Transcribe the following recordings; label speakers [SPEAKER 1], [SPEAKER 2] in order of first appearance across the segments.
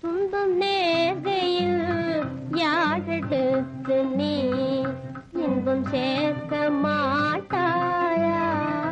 [SPEAKER 1] துன்பம் நேர்கையில் யாழெடுத்து நீ இன்பம் சேர்க்க மாட்டாயா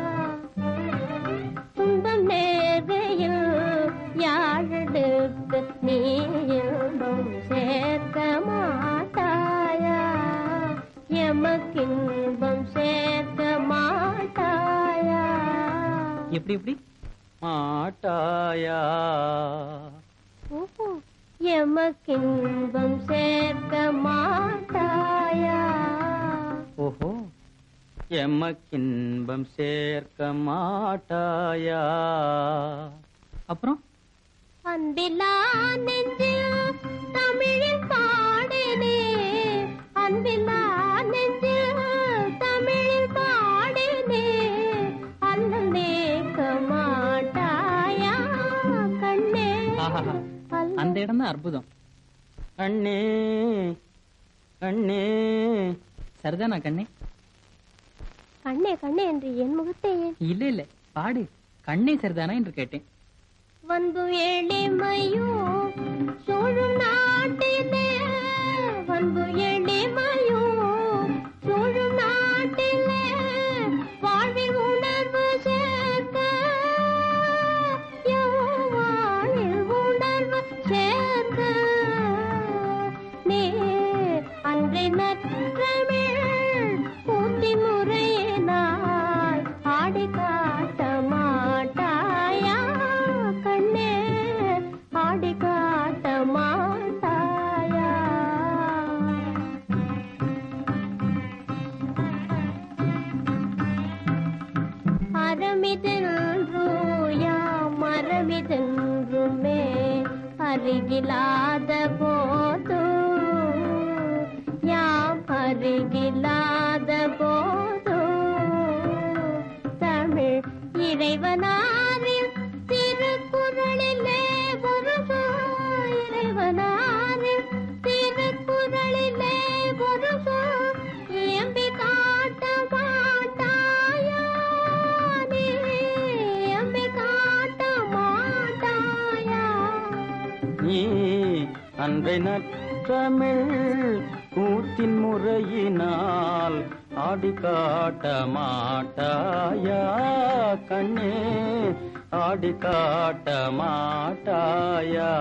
[SPEAKER 1] துன்பம் நேர்கையில் யாழெடுத்து நீ இன்பம் சேர்க்க மாட்டாயா எமக்கின்பம் சேர்க்க மாட்டாயா
[SPEAKER 2] எப்படி எப்படி மாட்டாயா
[SPEAKER 1] ஓஹோ, எமக்கின்பம் சேர்க்க மாட்டாயா
[SPEAKER 2] ஓஹோ எமக்கின்பம் சேர்க்க மாட்டாயா அப்புறம்
[SPEAKER 1] அன்பிலா நெஞ்சில் தமிழில் பாடினே அன்பிலா நெஞ்சில் தமிழில் பாடினே அல்லல் நேக்க மாட்டாயா கண்ணே
[SPEAKER 2] ஆஹாஹா.
[SPEAKER 1] அல்லல்
[SPEAKER 2] அந்த இடம் தான் அற்புதம் கண்ணே கண்ணே சரிதானா கண்ணே
[SPEAKER 1] கண்ணே கண்ணே என்று என் முகத்தை ஏன்
[SPEAKER 2] இல்ல இல்ல பாடு கண்ணே சரிதானா என்று கேட்டேன்
[SPEAKER 1] வந்து எளிமையோ சூழும் நாட்டிலே வந்து எளிமையோ சூழும் நாட்டிலே வாழ்வில் உணர்வு சேர்க்க வாழ்வில் உணர்வு சேர்க்க நீ அன்றை நற்றமிழ் கூத்தி முறையினால் ஆடி காட்ட மாட்டாயா கண்ணே ஆடி காட்ட மாட்டாயா அறமிதென்று யாம் அறமிதென்றுமே அருகிலாத போது யாம் அருகிலாத போது தமிழ் இறைவனாரின் திருக்குறளிலே ஒரு சொல் இறைவனாரின் திருக்குறளிலே ஒரு சொல் எம்பி காட்ட மாட்டாயா நீ எம்பி காட்ட மாட்டாயா
[SPEAKER 2] நீ அன்றை நற்றமிழ் கூத்தின் முறையினால் ஆடி காட்ட மாட்டாயா கண்ணே ஆடி காட்ட மாட்டாயா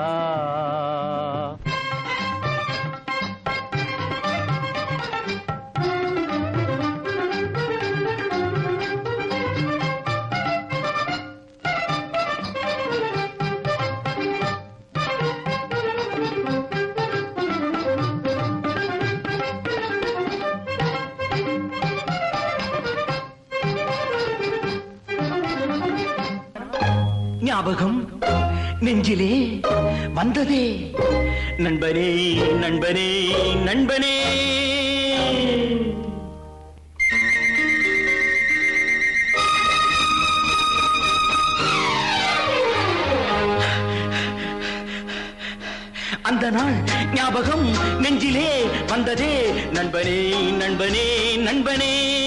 [SPEAKER 3] ஞாபகம் நெஞ்சிலே வந்ததே நண்பனே நண்பனே நண்பனே அந்த நாள் ஞாபகம் நெஞ்சிலே வந்ததே நண்பனே நண்பனே நண்பனே